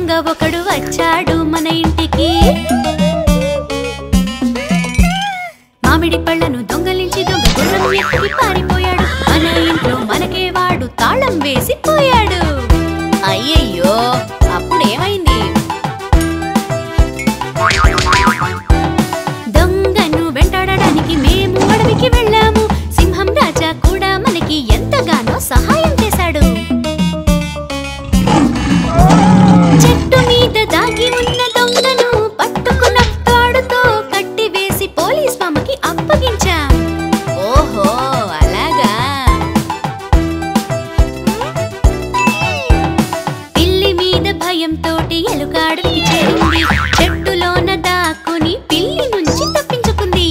దొంగ ఒకడు వచ్చాడు మన ఇంటికి మామిడి పళ్ళను దొంగలించి దొంగ గుర్రం ఎక్కి పారిపోయాడు మన ఇంట్లో మనకే వాడు తాళం వేసి పోయాడు అయ్యయ్యో అప్పుడేమైంది దొంగను వెంటాడడానికి మేము అడవికి వెళ్ళాము సింహం రాజా కూడా మనకి ఎంతగానో సహాయం చేశాడు చెట్టు మీద దాగి ఉన్న దొంగను పట్టుకున్న తాడుతో కట్టి వేసి పోలీస్ మామకి అప్పగించాం ఓహో అలాగా పిల్లి మీద భయంతోటి ఎలుక అడవికి చేరింది చెట్టులోన దాక్కుని పిల్లి నుంచి తప్పించుకుంది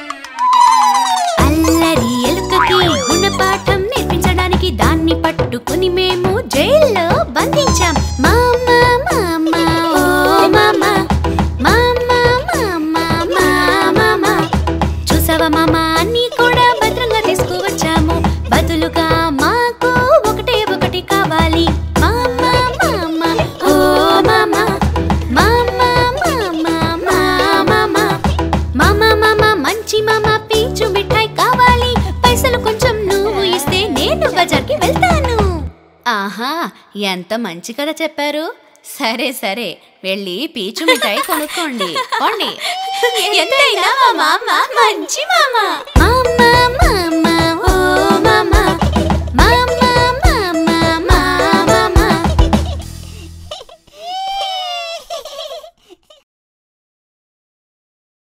అల్లరి ఎలుకకి గుణపాఠం నేర్పించడానికి దాన్ని పట్టుకుని మేము జైల్లో బంధించాం మామ మామ ఓ మామ మామ మామ మామ చూసావా మామ అన్ని కూడా భద్రంగా తీసుకువచ్చాము బదులుగా మాకు ఒకటే ఒకటి కావాలి మామ మామ ఓ మామ మామ మామ మామ మామ మామ మంచి మామ పీచు మిఠాయి కావాలి పైసలు కొంచెం నువ్వు ఇస్తే నేను బజార్కి వెళ్తాను ఆహా ఎంత మంచి కథ చెప్పారు సరే సరే వెళ్ళి పీచు మిఠాయి కొనుక్కోండి పోండి ఎంతైనా మా మామ మంచి మామ మామ మామ